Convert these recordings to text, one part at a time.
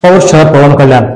power star Pawan Kalyan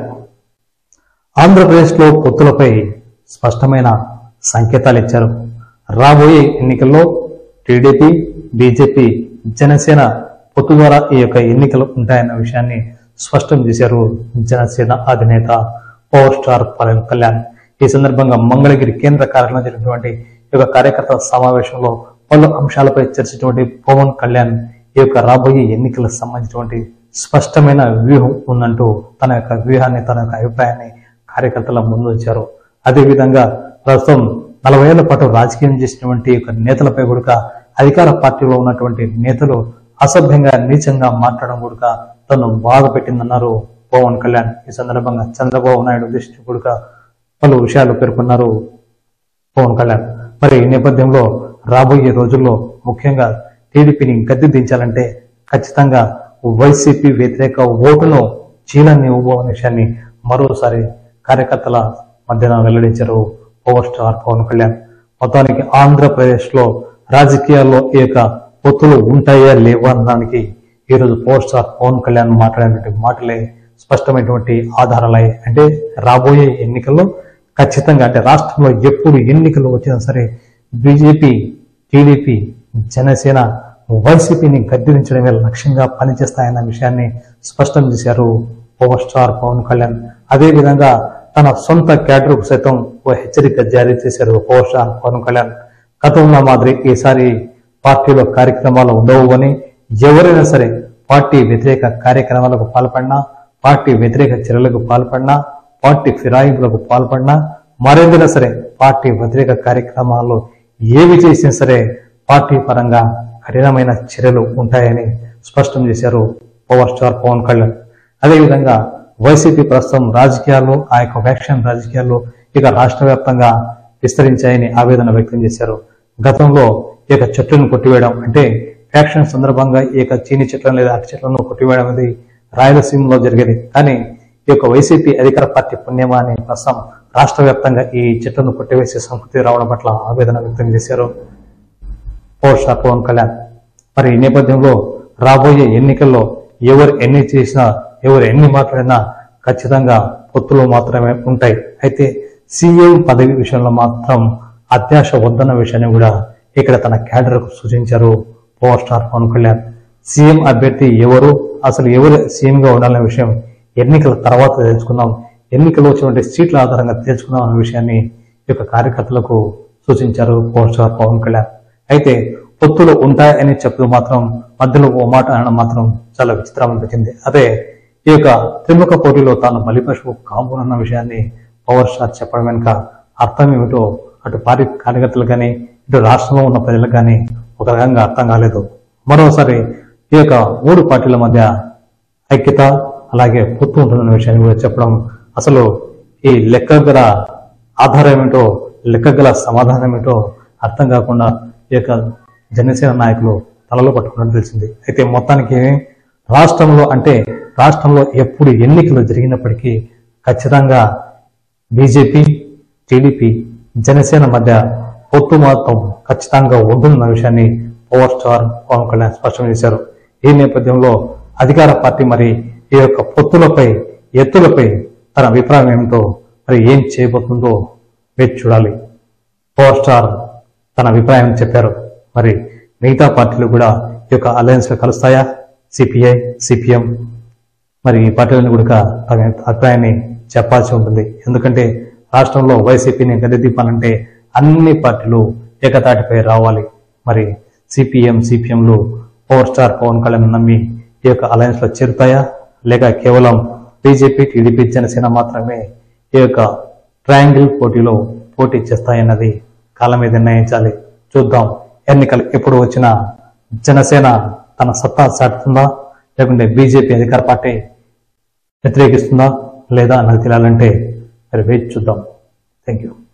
ఆంధ్రప్రదేశ్లో పొత్తులపై స్పష్టమైన సంకేతాలు ఇచ్చారు రాబోయే ఎన్నికల్లో టీడీపీ బీజేపీ జనసేన పొత్తు ద్వారా ఈ యొక్క ఎన్నికలు ఉంటాయన్న విషయాన్ని స్పష్టం చేశారు జనసేన అధినేత పవర్ స్టార్ పవన్ కళ్యాణ్ ఈ సందర్భంగా మంగళగిరి కేంద్ర కార్యాలయంలో జరిగినటువంటి ఈ యొక్క కార్యకర్తల సమావేశంలో పలు అంశాలపై చర్చించినటువంటి పవన్ కళ్యాణ్ ఈ యొక్క రాబోయే ఎన్నికలకు సంబంధించినటువంటి స్పష్టమైన వ్యూహం ఉందంటూ తన యొక్క వ్యూహాన్ని తన యొక్క అభిప్రాయాన్ని కార్యకర్తల ముందు ఉంచారు అదేవిధంగా ప్రస్తుతం నలభై ఏళ్ల పాటు రాజకీయం చేసినటువంటి యొక్క నేతలపై కూడా అధికార పార్టీలో ఉన్నటువంటి నేతలు అసభ్యంగా నీచంగా మాట్లాడడం కూడా తను బాధ పెట్టిందన్నారు పవన్ కళ్యాణ్ ఈ సందర్భంగా చంద్రబాబు నాయుడు దృష్టి కూడా పలు విషయాలు పేర్కొన్నారు పవన్ కళ్యాణ్ మరి ఈ నేపథ్యంలో రాబోయే రోజుల్లో ముఖ్యంగా టీడీపీని గద్దె దించాలంటే ఖచ్చితంగా వైసీపీ వ్యతిరేక ఓటును చీలన్ని ఇవ్వబోయే విషయాన్ని మరోసారి కార్యకర్తల మధ్యన వెల్లడించారు పవర్ స్టార్ పవన్ కళ్యాణ్ మొత్తానికి ఆంధ్రప్రదేశ్ లో రాజకీయాల్లో ఈ యొక్క పొత్తులు ఉంటాయా లేవా అనడానికి ఈరోజు పవర్ స్టార్ పవన్ కళ్యాణ్ మాట్లాడినటువంటి మాటలే స్పష్టమైనటువంటి ఆధారాలయ్యాయి అంటే రాబోయే ఎన్నికల్లో ఖచ్చితంగా అంటే రాష్ట్రంలో ఎప్పుడు ఎన్నికలు వచ్చినా సరే బీజేపీ టీడీపీ జనసేన వైసీపీని గద్దెదించడమే లక్ష్యంగా పనిచేస్తాయన్న విషయాన్ని స్పష్టం చేశారు పవర్ స్టార్ పవన్ కళ్యాణ్ అదేవిధంగా తన సొంత క్యాడర్కు సైతం ఓ హెచ్చరిక జారీ చేశారు పవర్ స్టార్ పవన్ కళ్యాణ్ గతంలో మాదిరి ఈసారి పార్టీలో కార్యక్రమాలు ఉండవు అని ఎవరైనా సరే పార్టీ వ్యతిరేక కార్యక్రమాలకు పాల్పడినా పార్టీ వ్యతిరేక చర్యలకు పాల్పడినా పార్టీ ఫిరాయింపులకు పాల్పడినా మరేదైనా సరే పార్టీ వ్యతిరేక కార్యక్రమాల్లో ఏవి చేసినా సరే పార్టీ పరంగా కఠినమైన చర్యలు ఉంటాయని స్పష్టం చేశారు పవర్ స్టార్ పవన్ కళ్యాణ్ అదేవిధంగా వైసీపీ ప్రస్తుతం రాజకీయాల్లో ఆ యొక్క వ్యాక్షన్ రాజకీయాల్లో ఇక రాష్ట్ర వ్యాప్తంగా విస్తరించాయని ఆవేదన వ్యక్తం చేశారు గతంలో ఈ యొక్క చెట్లను కొట్టివేయడం అంటే ఫ్యాక్షన్ సందర్భంగా ఈ యొక్క చీని చెట్లను లేదా అరటి చెట్లను కొట్టివేయడం అనేది రాయలసీమలో జరిగేది కానీ ఈ యొక్క వైసీపీ అధికార పార్టీ పుణ్యమా అని ప్రస్తుతం రాష్ట్ర వ్యాప్తంగా ఈ చెట్లను కొట్టివేసే సంస్కృతి రావడం పట్ల ఆవేదన వ్యక్తం చేశారు పవర్ స్టార్ పవన్ కళ్యాణ్ మరి ఈ నేపథ్యంలో రాబోయే ఎన్నికల్లో ఎవరు ఎన్ని చేసినా ఎవరు ఎన్ని మాట్లాడినా ఖచ్చితంగా పొత్తులు మాత్రమే ఉంటాయి అయితే సీఎం పదవి విషయంలో మాత్రం అత్యాశ వద్దన్న విషయాన్ని కూడా ఇక్కడ తన క్యాడర్కు సూచించారు power star Pawan Kalyan CM అభ్యర్థి ఎవరు అసలు ఎవరు సీఎంగా ఉండాలనే విషయం ఎన్నికల తర్వాత తెలుసుకుందాం ఎన్నికలు వచ్చినటువంటి సీట్ల ఆధారంగా తెలుసుకుందాం అనే విషయాన్ని ఈ యొక్క కార్యకర్తలకు సూచించారు పవర్ స్టార్ పవన్ కళ్యాణ్ అయితే పొత్తులు ఉంటాయని చెప్తూ మాత్రం మధ్యలో ఓ మాట అనడం మాత్రం చాలా విచిత్రం అనిపించింది అదే ఈ యొక్క త్రిముఖ పోటీలో తాను బలిపశువు కామునన్న విషయాన్ని పవర్ స్టార్ చెప్పడం వెనుక అర్థం ఏమిటో అటు పార్టీ కార్యకర్తలు కానీ ఇటు రాష్ట్రంలో ఉన్న ప్రజలకు కానీ ఒక రకంగా అర్థం కాలేదు మరోసారి ఈ యొక్క మూడు పార్టీల మధ్య ఐక్యత అలాగే పొత్తు ఉంటుందన్న విషయాన్ని కూడా చెప్పడం అసలు ఈ లెక్క గల ఆధారం ఏమిటో లెక్క గల సమాధానం ఏమిటో అర్థం కాకుండా ఈ యొక్క జనసేన నాయకులు తలలో పట్టుకున్నట్టు తెలిసింది అయితే మొత్తానికి రాష్ట్రంలో అంటే రాష్ట్రంలో ఎప్పుడు ఎన్నికలు జరిగినప్పటికీ ఖచ్చితంగా బీజేపీ టీడీపీ జనసేన మధ్య పొత్తు మాత్రం ఖచ్చితంగా ఉంటుందన్న విషయాన్ని పవర్ స్టార్ పవన్ కళ్యాణ్ స్పష్టం చేశారు ఈ నేపథ్యంలో అధికార పార్టీ మరి ఈ యొక్క పొత్తులపై ఎత్తులపై తన అభిప్రాయం ఏమిటో మరి ఏం చేయబోతుందో వేచి చూడాలి పవర్ స్టార్ తన అభిప్రాయం చెప్పారు మరి మిగతా పార్టీలు కూడా ఈ యొక్క అలయన్స్ లో కలుస్తాయా సిపిఐ సిపిఎం మరి ఈ పార్టీలను కూడా తమ అభిప్రాయాన్ని చెప్పాల్సి ఉంటుంది ఎందుకంటే రాష్ట్రంలో వైసీపీని గద్దెదిప్పాలంటే అన్ని పార్టీలు ఏకతాటిపై రావాలి మరి సిపిఎం సిపిఎంలు పవర్ స్టార్ పవన్ కళ్యాణ్ నమ్మి ఈ యొక్క అలయన్స్ లో చేరుతాయా లేక కేవలం బీజేపీ టీడీపీ జనసేన మాత్రమే ఈ యొక్క ట్రయాంగిల్ పోటీలో పోటీ చేస్తాయన్నది కాలమే నిర్ణయించాలి చూద్దాం ఎన్నికలు ఎప్పుడు వచ్చినా జనసేన తన సత్తా చాటుతుందా లేకుంటే బీజేపీ అధికార పార్టీ వ్యతిరేకిస్తుందా లేదా అన్నది తెలియాలంటే మరి వేచి చూద్దాం థ్యాంక్ యూ